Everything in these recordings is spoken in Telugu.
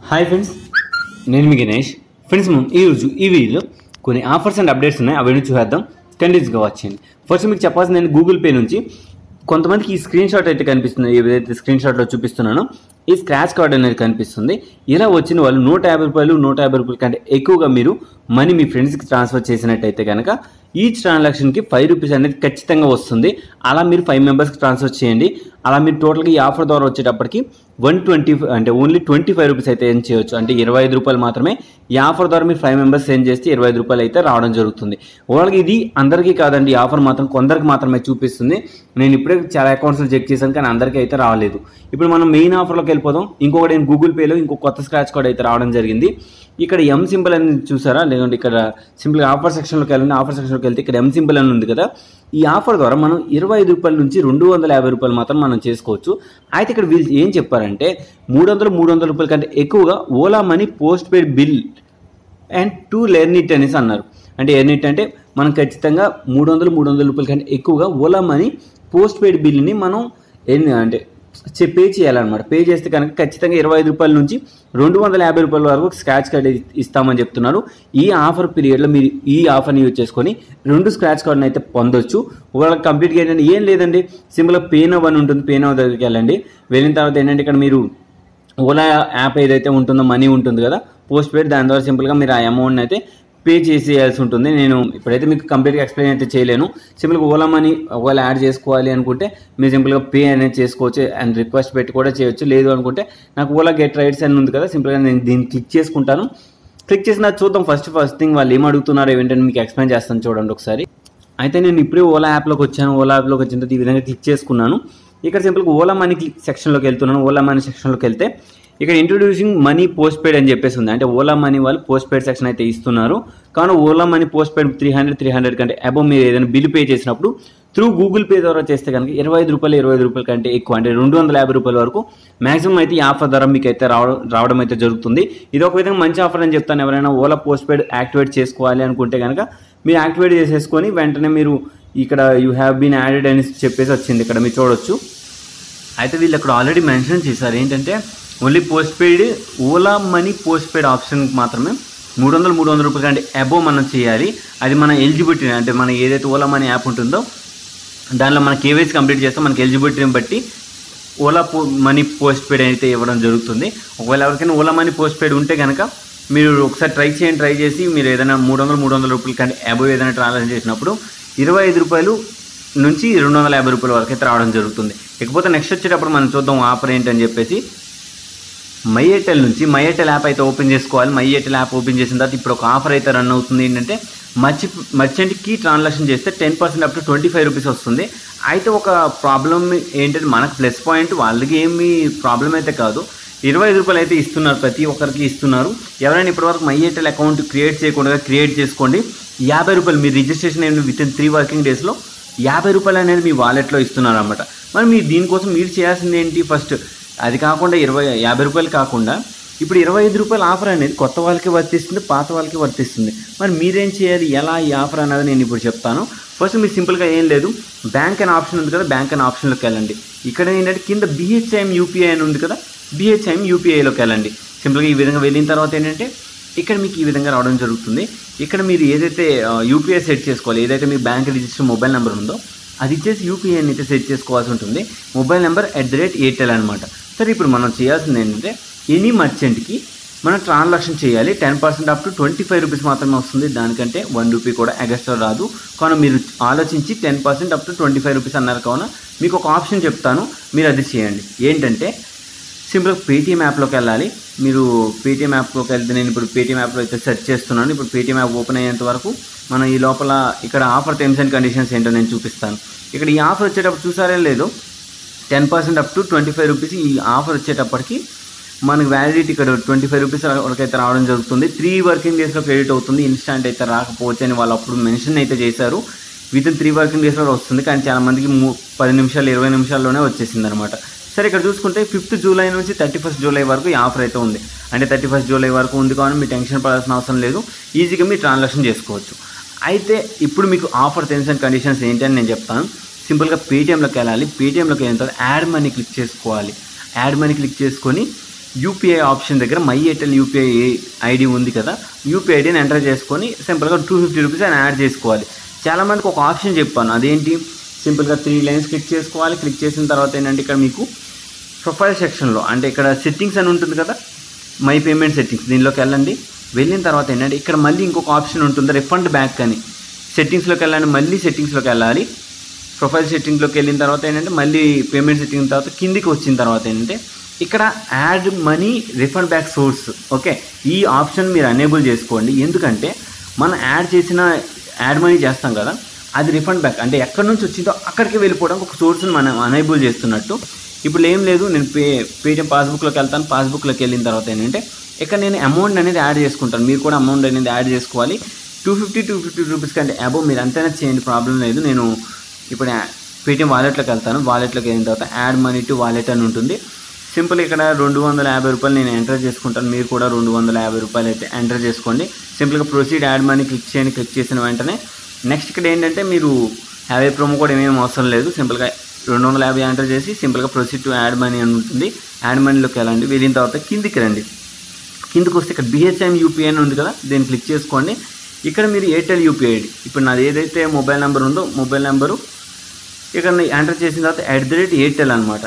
హాయ్ ఫ్రెండ్స్ నేను మీ గణేష్ ఫ్రెండ్స్ మనం ఈరోజు ఈ వీడియోలో కొన్ని ఆఫర్స్ అండ్ అప్డేట్స్ ఉన్నాయి అవన్నీ చూసేద్దాం కంటిన్యూస్గా వచ్చేయండి ఫస్ట్ మీకు చెప్పాల్సింది నేను గూగుల్ పే నుంచి కొంతమందికి ఈ స్క్రీన్ షాట్ అయితే కనిపిస్తుంది ఏదైతే స్క్రీన్ షాట్లో చూపిస్తున్నానో ఈ స్క్రాచ్ కార్డ్ అనేది కనిపిస్తుంది ఇలా వచ్చిన వాళ్ళు నూట యాభై రూపాయలు నూట యాభై రూపాయల కంటే ఎక్కువగా మీరు మనీ మీ ఫ్రెండ్స్కి ట్రాన్స్ఫర్ చేసినట్టయితే కనుక ఈచ్ ట్రాన్సాక్షన్కి ఫైవ్ రూపీస్ అనేది ఖచ్చితంగా వస్తుంది అలా మీరు ఫైవ్ మెంబర్స్కి ట్రాన్స్ఫర్ చేయండి అలా మీరు టోటల్గా ఈ ఆఫర్ ద్వారా వచ్చేటప్పటికి వన్ ట్వంటీ అంటే ఓన్లీ ట్వంటీ ఫైవ్ రూపీస్ అయితే ఏం చేయొచ్చు అంటే ఇరవై ఐదు రూపాయలు మాత్రమే ఈ ఆఫర్ ద్వారా మీరు ఫైవ్ మెంబర్స్ సెండ్ చేస్తే ఇరవై ఐదు రూపాయలు అయితే రావడం జరుగుతుంది ఓవరాల్గా ఇది అందరికీ కాదండి ఈ ఆఫర్ మాత్రం కొందరికి మాత్రమే చూపిస్తుంది నేను ఇప్పుడే చాలా అకౌంట్స్లో చెక్ చేశాను కానీ అందరికీ అయితే రాలేదు ఇప్పుడు మనం మెయిన్ ఆఫర్లోకి వెళ్ళిపోదాం ఇంకొకటి నేను గూగుల్ పేలో ఇంకో కొత్త స్క్రాచ్ కార్డ్ అయితే రావడం జరిగింది ఇక్కడ ఎం సింబల్ అని చూసారా లేదంటే ఇక్కడ సింపుల్గా ఆఫర్ సెక్షన్లోకి వెళ్ళండి ఆఫర్ సెక్షన్లోకి వెళ్తే ఇక్కడ ఎం సింబల్ అని ఉంది కదా ఈ ఆఫర్ ద్వారా మనం ఇరవై ఐదు రూపాయల నుంచి రెండు వందల యాభై రూపాయలు మాత్రం మనం చేసుకోవచ్చు అయితే ఇక్కడ వీళ్ళు ఏం చెప్పారంటే మూడు వందలు మూడు వందల రూపాయల కంటే ఎక్కువగా Ola money postpaid bill and to learn it అనేసి అన్నారు అంటే ఎర్న్ ఇట్ అంటే మనం ఖచ్చితంగా మూడు వందలు మూడు వందల రూపాయల కంటే ఎక్కువగా ఓలా మనీ పోస్ట్ పెయిడ్ బిల్ని మనం ఎన్ని అంటే చే- పే చేయాలన్నమాట పే చేస్తే కనుక ఖచ్చితంగా ఇరవై ఐదు రూపాయల నుంచి రెండు వందల యాభై రూపాయల వరకు స్క్రాచ్ కార్డ్ ఇస్తామని చెప్తున్నారు ఈ ఆఫర్ పీరియడ్లో మీరు ఈ ఆఫర్ని యూజ్ చేసుకొని రెండు స్క్రాచ్ కార్డ్ని అయితే పొందొచ్చు వాళ్ళకి కంప్లీట్గా ఏంటంటే ఏం లేదండి సింపుల్గా పేన్ అని ఉంటుంది పేన్ దగ్గరికి వెళ్ళండి వెళ్ళిన తర్వాత ఏంటంటే ఇక్కడ మీరు ఓలా యాప్ ఏదైతే ఉంటుందో మనీ ఉంటుంది కదా పోస్ట్ పెయిడ్ దాని ద్వారా సింపుల్గా మీరు ఆ అమౌంట్ని అయితే పే చేసేయాల్సి ఉంటుంది నేను ఇప్పుడైతే మీకు కంప్లీట్గా ఎక్స్ప్లెయిన్ అయితే చేయలేను సింపుల్గా ఓలా మనీ ఒకవేళ యాడ్ చేసుకోవాలి అనుకుంటే మీరు సింపుల్గా పే అనేది చేసుకోవచ్చు అండ్ రిక్వెస్ట్ పెట్టి కూడా చేయొచ్చు లేదు అనుకుంటే నాకు ఓలా గెట్ రైట్స్ అని ఉంది కదా సింపుల్గా నేను దీన్ని క్లిక్ చేసుకుంటాను క్లిక్ చేసిన చూద్దాం ఫస్ట్ ఫస్ట్ థింగ్ వాళ్ళు ఏం అడుగుతున్నారు ఏంటంటే మీకు ఎక్స్ప్లెయిన్ చేస్తాను చూడండి ఒకసారి అయితే నేను ఇప్పుడే ఓలా యాప్లోకి వచ్చాను ఓలా యాప్లోకి వచ్చిన తర్వాత ఈ విధంగా క్లిక్ చేసుకున్నాను ఇక్కడ సింపుల్గా ఓలా మనీ క్లిక్ సెక్షన్లోకి వెళ్తున్నాను ఓలా మనీ సెక్షన్లోకి వెళ్తే ఇక్కడ ఇంట్రొడ్యూసింగ్ మనీ పోస్ట్ పెయిడ్ అని చెప్పేసి ఉంది అంటే ఓలా మనీ వాళ్ళు పోస్ట్ పెయిడ్ సెక్షన్ అయితే ఇస్తున్నారు కానీ Ola money postpaid three hundred three hundred కంటే అబౌవ్ మీరు ఏదైనా బిల్ పే చేసినప్పుడు త్రూ గూగుల్ పే ద్వారా చేస్తే కనుక ఇరవై ఐదు రూపాయలు ఇరవై ఐదు రూపాయల కంటే ఎక్కువ అంటే రెండు వందల యాభై రూపాయల వరకు మాక్సిమం అయితే ఈ ఆఫర్ ద్వారా మీకు అయితే రావడం రావడం అయితే జరుగుతుంది ఇది ఒక విధంగా మంచి ఆఫర్ అని చెప్తాను ఎవరైనా ఓలా పోస్ట్ పెయిడ్ యాక్టివేట్ చేసుకోవాలి అనుకుంటే కనుక మీరు యాక్టివేట్ చేసేసుకొని వెంటనే మీరు ఇక్కడ యూ హ్యావ్ బీన్ యాడెడ్ అని చెప్పేసి వచ్చింది ఇక్కడ మీరు చూడొచ్చు అయితే వీళ్ళు అక్కడ ఆల్రెడీ మెన్షన్ చేశారు ఏంటంటే only postpaid Ola money postpaid option మాత్రమే మూడు వందలు మూడు వందల రూపాయల కంటే అబోవ్ మనం చేయాలి అది మన ఎలిజిబిలిటీ అంటే మన ఏదైతే ఓలా మనీ యాప్ ఉంటుందో దానిలో మన కేవైసీ కంప్లీట్ చేస్తే మనకి ఎలిజిబిలిటీని బట్టి ఓలా పో మనీ పోస్ట్ పెయిడ్ అయితే ఇవ్వడం జరుగుతుంది ఒకవేళ ఎవరికైనా ఓలా మనీ పోస్ట్ పెయిడ్ ఉంటే కనుక మీరు ఒకసారి ట్రై చేయండి ట్రై చేసి మీరు ఏదైనా మూడు వందలు మూడు వందల రూపాయల కంటే అబోవ్ ఏదైనా ట్రాన్సాక్షన్ చేసినప్పుడు ఇరవై ఐదు రూపాయలు నుంచి రెండు వందల యాభై రూపాయల వరకు అయితే రావడం జరుగుతుంది ఇకపోతే నెక్స్ట్ వచ్చేటప్పుడు మనం చూద్దాం ఆఫర్ ఏంటని చెప్పేసి మై ఎయిర్టెల్ నుంచి మై ఎయిర్టెల్ యాప్ అయితే ఓపెన్ చేసుకోవాలి మై ఎయిర్టెల్ యాప్ ఓపెన్ చేసిన తర్వాత ఇప్పుడు ఒక ఆఫర్ అయితే రన్ అవుతుంది ఏంటంటే మర్చి మర్చెంట్కి ట్రాన్సాక్షన్ చేస్తే ten percent up to twenty five rupees వస్తుంది అయితే ఒక ప్రాబ్లం ఏంటంటే మనకు ప్లస్ పాయింట్ వాళ్ళకి ఏమి ప్రాబ్లం అయితే కాదు ఇరవై ఐదు రూపాయలు అయితే ఇస్తున్నారు ప్రతి ఒక్కరికి ఇస్తున్నారు ఎవరైనా ఇప్పటివరకు మై ఎయిర్టెల్ అకౌంట్ క్రియేట్ చేయకుండా క్రియేట్ చేసుకోండి యాభై రూపాయలు మీ రిజిస్ట్రేషన్ అయిన విత్ ఇన్ త్రీ వర్కింగ్ డేస్లో యాభై రూపాయలు అనేది మీ వాలెట్లో ఇస్తున్నారు అనమాట మరి మీరు దీనికోసం మీరు చేయాల్సింది ఏంటి ఫస్ట్ అది కాకుండా ఇరవై యాభై రూపాయలు కాకుండా ఇప్పుడు ఇరవై ఐదు రూపాయల ఆఫర్ అనేది కొత్త వాళ్ళకి వర్తిస్తుంది పాత వాళ్ళకి వర్తిస్తుంది మరి మీరేం చేయాలి ఎలా ఈ ఆఫర్ అనేది నేను ఇప్పుడు చెప్తాను ఫస్ట్ మీరు సింపుల్గా ఏం లేదు బ్యాంక్ అనే ఆప్షన్ ఉంది కదా బ్యాంక్ అనే ఆప్షన్లోకి వెళ్ళండి ఇక్కడ ఏంటంటే కింద బిహెచ్ఐఎం యూపీఐ అని ఉంది కదా బిహెచ్ఐఎం యూపీఐలోకి వెళ్ళండి సింపుల్గా ఈ విధంగా వెళ్ళిన తర్వాత ఏంటంటే ఇక్కడ మీకు ఈ విధంగా రావడం జరుగుతుంది ఇక్కడ మీరు ఏదైతే యూపీఐ సెట్ చేసుకోవాలి ఏదైతే మీ బ్యాంక్ రిజిస్టర్ మొబైల్ నెంబర్ ఉందో అది ఇచ్చేసి యూపీఐని అయితే సెట్ చేసుకోవాల్సి ఉంటుంది mobile number at the rate Airtel అనమాట సరే ఇప్పుడు మనం చేయాల్సింది ఏంటంటే ఎనీ మర్చెంట్కి మనం ట్రాన్సాక్షన్ చేయాలి ten percent up to twenty five rupees మాత్రమే వస్తుంది దానికంటే వన్ రూపీ కూడా ఎగస్ట్రా రాదు కానీ మీరు ఆలోచించి ten percent up to twenty five rupees అన్నారు కావున మీకు ఒక ఆప్షన్ చెప్తాను మీరు అది చేయండి ఏంటంటే సింపుల్గా పేటీఎం యాప్లోకి వెళ్ళాలి మీరు పేటీఎం యాప్లోకి వెళ్తే నేను ఇప్పుడు పేటీఎం యాప్లో అయితే సెర్చ్ చేస్తున్నాను ఇప్పుడు పేటీఎం యాప్ ఓపెన్ అయ్యేంత వరకు మనం ఈ లోపల ఇక్కడ ఆఫర్ టర్మ్స్ అండ్ కండిషన్స్ ఏంటో నేను చూపిస్తాను ఇక్కడ ఈ ఆఫర్ వచ్చేటప్పుడు చూసారే లేదు ten percent up to twenty five rupees ఈ ఆఫర్ వచ్చేటప్పటికి మనకి వ్యాలిడిటీ ఇక్కడ ట్వంటీ ఫైవ్ రూపీస్ వరకు అయితే రావడం జరుగుతుంది త్రీ వర్కింగ్ డేస్లో క్రెడిట్ అవుతుంది ఇన్స్టాంట్ అయితే రాకపోవచ్చు అని వాళ్ళు అప్పుడు మెన్షన్ అయితే చేశారు విత్ ఇన్ త్రీ వర్కింగ్ డేస్లో వస్తుంది కానీ చాలా మందికి మూ- పది నిమిషాలు ఇరవై నిమిషాల్లోనే వచ్చేసింది అనమాట సరే ఇక్కడ చూసుకుంటే ఫిఫ్త్ జూలై నుంచి థర్టీ ఫస్ట్ జూలై వరకు ఈ ఆఫర్ అయితే ఉంది అంటే థర్టీ ఫస్ట్ జూలై వరకు ఉంది కానీ మీరు టెన్షన్ పడాల్సిన అవసరం లేదు ఈజీగా మీరు ట్రాన్సాక్షన్ చేసుకోవచ్చు అయితే ఇప్పుడు మీకు ఆఫర్ టెన్స్ అండ్ కండిషన్స్ ఏంటి అని నేను చెప్తాను సింపుల్గా పేటీఎంలోకి వెళ్ళాలి పేటీఎంలోకి వెళ్ళిన తర్వాత యాడ్ మనీ క్లిక్ చేసుకోవాలి యాడ్ మనీ క్లిక్ చేసుకొని యూపీఐ ఆప్షన్ దగ్గర మై ఎయిర్టెల్ యూపీఐ ఐడి ఉంది కదా యూపీఐ ఐడిని ఎంటర్ చేసుకొని సింపుల్గా టూ ఫిఫ్టీ రూపీస్ అని యాడ్ చేసుకోవాలి చాలామందికి ఒక ఆప్షన్ చెప్పాను అదేంటి సింపుల్గా త్రీ లైన్స్ క్లిక్ చేసుకోవాలి క్లిక్ చేసిన తర్వాత ఏంటంటే ఇక్కడ మీకు ప్రొఫైల్ సెక్షన్లో అంటే ఇక్కడ సెట్టింగ్స్ అని ఉంటుంది కదా మై పేమెంట్ సెట్టింగ్స్ దీనిలోకి వెళ్ళండి వెళ్ళిన తర్వాత ఏంటంటే ఇక్కడ మళ్ళీ ఇంకొక ఆప్షన్ ఉంటుంది రిఫండ్ బ్యాక్ అని సెట్టింగ్స్లోకి వెళ్ళండి మళ్ళీ సెట్టింగ్స్లోకి వెళ్ళాలి ప్రొఫైల్ సెట్టింగ్లోకి వెళ్ళిన తర్వాత ఏంటంటే మళ్ళీ పేమెంట్ సెట్టింగ్ తర్వాత కిందికి వచ్చిన తర్వాత ఏంటంటే ఇక్కడ add money refund back source okay ఈ ఆప్షన్ మీరు అనేబుల్ చేసుకోండి ఎందుకంటే మనం యాడ్ చేసిన యాడ్ మనీ చేస్తాం కదా అది రిఫండ్ బ్యాక్ అంటే ఎక్కడి నుంచి వచ్చిందో అక్కడికి వెళ్ళిపోవడానికి ఒక సోర్స్ని మనం అనేబుల్ చేస్తున్నట్టు ఇప్పుడు ఏం లేదు నేను పే పేటిఎం పాస్బుక్లోకి వెళ్తాను పాస్బుక్లోకి వెళ్ళిన తర్వాత ఏంటంటే ఇక్కడ నేను అమౌంట్ అనేది యాడ్ చేసుకుంటాను మీరు కూడా అమౌంట్ అనేది యాడ్ చేసుకోవాలి two fifty two fifty rupees కంటే అబోవ్ మీరు అంతైనా చేయండి ప్రాబ్లం లేదు నేను ఇప్పుడు పేటిఎం వాలెట్లోకి వెళ్తాను వాలెట్లోకి వెళ్ళిన తర్వాత యాడ్ మనీ టు వాలెట్ అని ఉంటుంది సింపుల్ ఇక్కడ రెండు వందల యాభై రూపాయలు నేను ఎంటర్ చేసుకుంటాను మీరు కూడా రెండు వందల యాభై రూపాయలు అయితే ఎంటర్ చేసుకోండి సింపుల్గా ప్రొసీడ్ యాడ్ మనీ క్లిక్ చేయండి క్లిక్ చేసిన వెంటనే నెక్స్ట్ ఇక్కడ ఏంటంటే మీరు హ్యావీ ప్రోమో కూడా ఏమేమి అవసరం లేదు సింపుల్గా రెండు వందల యాభై ఎంటర్ చేసి సింపుల్గా ప్రొసీడ్ టు యాడ్ మనీ అని ఉంటుంది యాడ్ మనీలోకి వెళ్ళండి వెళ్ళిన తర్వాత కిందికి రండి కిందకి వస్తే ఇక్కడ బిహెచ్ఎం యూపీఐ అని ఉంది కదా దీన్ని క్లిక్ చేసుకోండి ఇక్కడ మీరు ఎయిర్టెల్ యూపీఐ ఐడి ఇప్పుడు నాది ఏదైతే మొబైల్ నెంబర్ ఉందో మొబైల్ నెంబరు ఇక్కడ ఎంటర్ చేసిన తర్వాత అట్ ది రేట్ ఎయిర్టెల్ అనమాట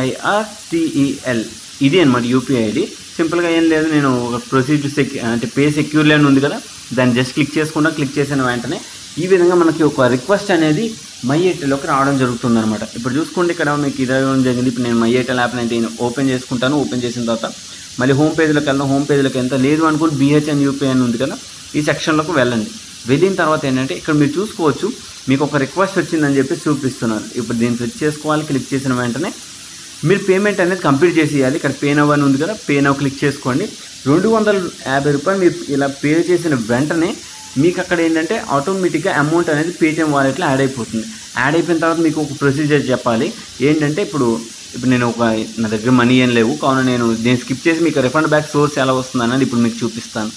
ఏఐఆర్టీఈఎల్ ఇది అనమాట యూపీఐ ఐడి సింపుల్గా ఏం లేదు నేను ఒక ప్రొసీజర్ సెక్యూ అంటే పే సెక్యూర్లీ అని ఉంది కదా దాన్ని జస్ట్ క్లిక్ చేసుకుంటా క్లిక్ చేసిన వెంటనే ఈ విధంగా మనకి ఒక రిక్వెస్ట్ అనేది మై ఎయిర్టెల్లోకి రావడం జరుగుతుంది అనమాట ఇప్పుడు చూసుకోండి ఇక్కడ మీకు ఇది అవ్వడం జరిగింది ఇప్పుడు నేను మై ఎయిర్టెల్ యాప్ని అయితే నేను ఓపెన్ చేసుకుంటాను ఓపెన్ చేసిన తర్వాత మళ్ళీ హోమ్ పేజ్లోకి వెళ్దాం హోమ్ పేజ్లోకి వెళ్తా లేదు అనుకోండి బిహెచ్ఎన్ యూపీఐ అని ఉంది కదా ఈ సెక్షన్లోకి వెళ్ళండి వెళ్ళిన తర్వాత ఏంటంటే ఇక్కడ మీరు చూసుకోవచ్చు మీకు ఒక రిక్వెస్ట్ వచ్చిందని చెప్పి చూపిస్తున్నారు ఇప్పుడు దీన్ని క్లిక్ చేసుకోవాలి క్లిక్ చేసిన వెంటనే మీరు పేమెంట్ అనేది కంప్లీట్ చేసేయాలి ఇక్కడ పే నవ్ అని ఉంది కదా పే నవ్ క్లిక్ చేసుకోండి రెండు వందల యాభై రూపాయలు మీరు ఇలా పే చేసిన వెంటనే మీకు అక్కడ ఏంటంటే ఆటోమేటిక్గా అమౌంట్ అనేది పేటిఎం వాలెట్లో యాడ్ అయిపోతుంది యాడ్ అయిపోయిన తర్వాత మీకు ఒక ప్రొసీజర్ చెప్పాలి ఏంటంటే ఇప్పుడు ఇప్పుడు నేను ఒక నా దగ్గర మనీ ఏం లేవు కావున నేను దీన్ని స్కిప్ చేసి మీకు రిఫండ్ బ్యాక్ సోర్స్ ఎలా వస్తుంది అనేది ఇప్పుడు మీకు చూపిస్తాను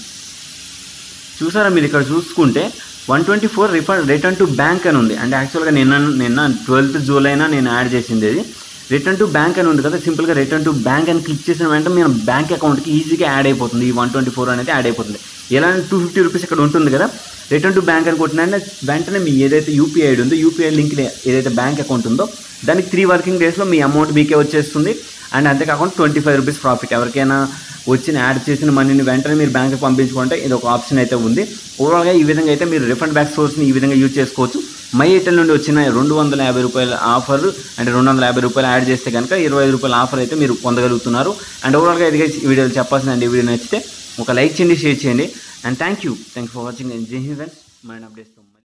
చూసారా మీరు ఇక్కడ చూసుకుంటే one twenty four refund return to bank అని ఉంది అంటే యాక్చువల్గా నిన్న నిన్న ట్వెల్త్ జూలైనా నేను యాడ్ చేసింది ఇది రిటర్న్ టు బ్యాంక్ అని ఉంది కదా సింపుల్గా రిటర్న్ టు బ్యాంక్ అని క్లిక్ చేసిన వెంటనే మన బ్యాంక్ అకౌంట్కి ఈజీగా యాడ్ అయిపోతుంది ఈ వన్ ట్వంటీ ఫోర్ అనేది యాడ్ అయిపోతుంది ఎలా టూ ఫిఫ్టీ రూపీస్ ఇక్కడ ఉంటుంది కదా రిటర్న్ టు బ్యాంక్ అని కొట్టినంటే వెంటనే మీ ఏదైతే యూపీఐ ఐడి ఉందో యూపీఐ లింక్ ఏదైతే బ్యాంక్ అకౌంట్ ఉందో దానికి త్రీ వర్కింగ్ డేస్లో మీ అమౌంట్ మీకే వచ్చేస్తుంది అండ్ అంతేకాకుండా ట్వంటీ ఫైవ్ రూపీస్ ప్రాఫిట్ ఎవరికైనా వచ్చిన యాడ్ చేసిన మనీని వెంటనే మీరు బ్యాంక్కి పంపించుకుంటే ఇది ఒక ఆప్షన్ అయితే ఉంది ఓవరాల్గా ఈ విధంగా అయితే మీరు రిఫండ్ బ్యాక్ సోర్స్ని ఈ విధంగా యూజ్ చేసుకోవచ్చు మై ఎయిర్టెల్ నుండి వచ్చిన రెండు వందల యాభై రూపాయల ఆఫర్ అంటే రెండు వందల యాభై రూపాయలు యాడ్ చేస్తే కనుక ఇరవై ఐదు రూపాయల ఆఫర్ అయితే మీరు పొందగలుగుతున్నారు అండ్ ఓవరాల్గా ఇది ఈ వీడియో చెప్పాల్సిన ఈ వీడియో నచ్చితే ఒక లైక్ చేయండి షేర్ చేయండి and thank you thank for watching జై హింద్ ఫ్రెండ్స్ మైండ్ అప్డేట్స్